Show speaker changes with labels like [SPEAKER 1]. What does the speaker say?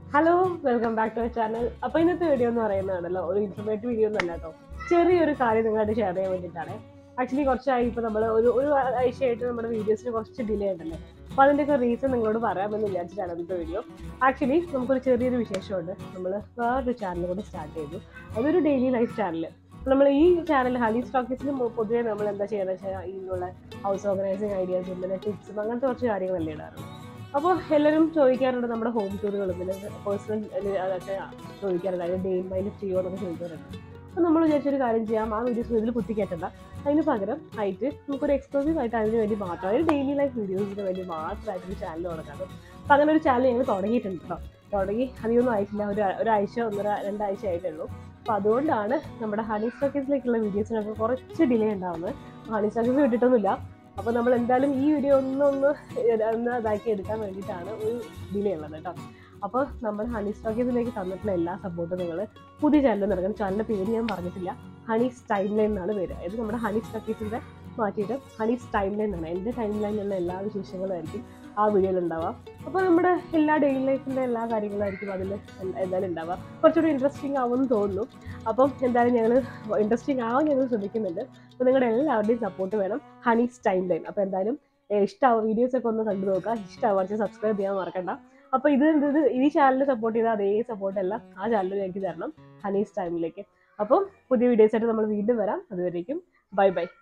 [SPEAKER 1] hello welcome back to channel അപ്പോൾ ഇന്നത്തെ video എന്ന് പറയുന്നതാണല്ലോ ഒരു ഇൻഫർമേറ്റീവ് വീഡിയോ ഒന്നല്ല കേട്ടോ ചെറിയൊരു കാര്യം നിങ്ങളായിട്ട് ഷെയർ ചെയ്യാൻ വേണ്ടിയിട്ടാണ് ആക്ച്വലി കുറച്ചായി ഇപ്പോൾ നമ്മൾ ഒരു ഒരു ആഴ്ചയായിട്ട് നമ്മുടെ വീഡിയോസിന് കുറച്ച് ഡിലേ ഉണ്ടല്ലോ അപ്പോൾ അതിൻ്റെയൊക്കെ റീസൺ നിങ്ങളോട് പറയാമെന്ന് വിചാരിച്ചിട്ടാണ് ഇന്നത്തെ വീഡിയോ ആക്ച്വലി നമുക്കൊരു ചെറിയൊരു വിശേഷമുണ്ട് നമ്മൾ വേറൊരു ചാനൽ കൂടെ സ്റ്റാർട്ട് ചെയ്തു അതൊരു ഡെയിലി ലൈഫ് ചാനൽ നമ്മൾ ഈ ചാനൽ ഹണി സ്റ്റോക്കീസിന് പൊതുവേ നമ്മൾ എന്താ ചെയ്യുന്നത് വെച്ചാൽ ഇതിനുള്ള ഹൗസ് ഓർഗനൈസിങ് ഐഡിയാസും പിന്നെ ടിപ്സും അങ്ങനത്തെ കുറച്ച് കാര്യങ്ങളല്ലേ ഇടാറുണ്ട് അപ്പോൾ എല്ലാവരും ചോദിക്കാറുണ്ട് നമ്മുടെ ഹോം ടൂറുകളും പിന്നെ പേഴ്സണൽ അതൊക്കെ ചോദിക്കാറുണ്ട് അതിന് ഡേ മൈ ലിഫ് ചെയ്യുമോ എന്നൊക്കെ ചോദിക്കാറുണ്ട് അപ്പോൾ നമ്മൾ വിചാരിച്ചൊരു കാര്യം ചെയ്യാം ആ വീഡിയോസ് ഇതിൽ കുത്തിക്കേറ്റണ്ട അതിന് പകരം ആയിട്ട് നമുക്കൊരു എക്സ്ക്ലൂസീവ് ആയിട്ട് അതിന് വേണ്ടി മാത്രം അതായത് ഡെയിലി ലൈഫ് വീഡിയോസിന് വേണ്ടി മാത്രമായിട്ടൊരു ചാനൽ തുടങ്ങാം അപ്പോൾ അങ്ങനെ ഒരു ചാനൽ ഞങ്ങൾ തുടങ്ങിയിട്ടുണ്ട് കേട്ടോ തുടങ്ങി അധികമൊന്നും ആയിട്ടില്ല ഒരു ഒരാഴ്ച ഒന്നര രണ്ടാഴ്ച ആയിട്ടുള്ളൂ അപ്പോൾ അതുകൊണ്ടാണ് നമ്മുടെ ഹണി സ്റ്റോക്കീസിലേക്കുള്ള വീഡിയോസിനൊക്കെ കുറച്ച് ഡിലേ ഉണ്ടാവുന്നത് ഹണി സ്റ്റോക്കീസ് വിട്ടിട്ടൊന്നുമില്ല അപ്പോൾ നമ്മൾ എന്തായാലും ഈ വീഡിയോ ഒന്നൊന്ന് ഒന്ന് ഇതാക്കി എടുക്കാൻ വേണ്ടിയിട്ടാണ് ഒരു ഡിലേ ഉള്ളത് കേട്ടോ അപ്പോൾ നമ്മൾ ഹണി സ്റ്റോക്കീസിലേക്ക് തന്നിട്ടുള്ള എല്ലാ സപ്പോർട്ടും നിങ്ങൾ പുതിയ ചാനൽ നടക്കണം ചാനലിൻ്റെ പേര് ഞാൻ പറഞ്ഞിട്ടില്ല ഹണീസ് ടൈം ലൈൻ എന്നാണ് പേര് അതായത് നമ്മുടെ ഹണി സ്റ്റോക്കീസിൻ്റെ മാറ്റിയിട്ട് ഹണീസ് ടൈം ലൈൻ എന്നാണ് എൻ്റെ ടൈം ലൈനിലുള്ള എല്ലാ വിശേഷങ്ങളും ആയിരിക്കും ആ വീഡിയോയിൽ ഉണ്ടാവുക അപ്പോൾ നമ്മുടെ എല്ലാ ഡെയിലി ലൈഫിൻ്റെ എല്ലാ കാര്യങ്ങളായിരിക്കും അതിൽ എന്തായാലും ഉണ്ടാവുക കുറച്ചുകൂടി ഇൻട്രസ്റ്റിംഗ് ആവുമെന്ന് തോന്നുന്നു അപ്പം എന്തായാലും ഞങ്ങൾ ഇൻട്രസ്റ്റിംഗ് ആവാൻ ഞങ്ങൾ ശ്രമിക്കുന്നുണ്ട് അപ്പോൾ നിങ്ങളുടെ എല്ലാവരുടെയും സപ്പോർട്ട് വേണം ഹണീസ് ടൈം ലൈൻ അപ്പോൾ എന്തായാലും ഇഷ്ടമാവും വീഡിയോസ് ഒക്കെ ഒന്ന് കണ്ടു നോക്കുക ഇഷ്ടമാവുക സബ്സ്ക്രൈബ് ചെയ്യാൻ മറക്കണ്ട അപ്പോൾ ഇത് ഇത് ഈ ചാനൽ സപ്പോർട്ട് ചെയ്താൽ അതേ സപ്പോർട്ട് എല്ലാം ആ ചാനലിൽ എനിക്ക് തരണം ഹണീസ് ടൈമിലേക്ക് അപ്പം പുതിയ വീഡിയോസ് ആയിട്ട് നമ്മൾ വീണ്ടും വരാം അതുവരേക്കും ബൈ ബൈ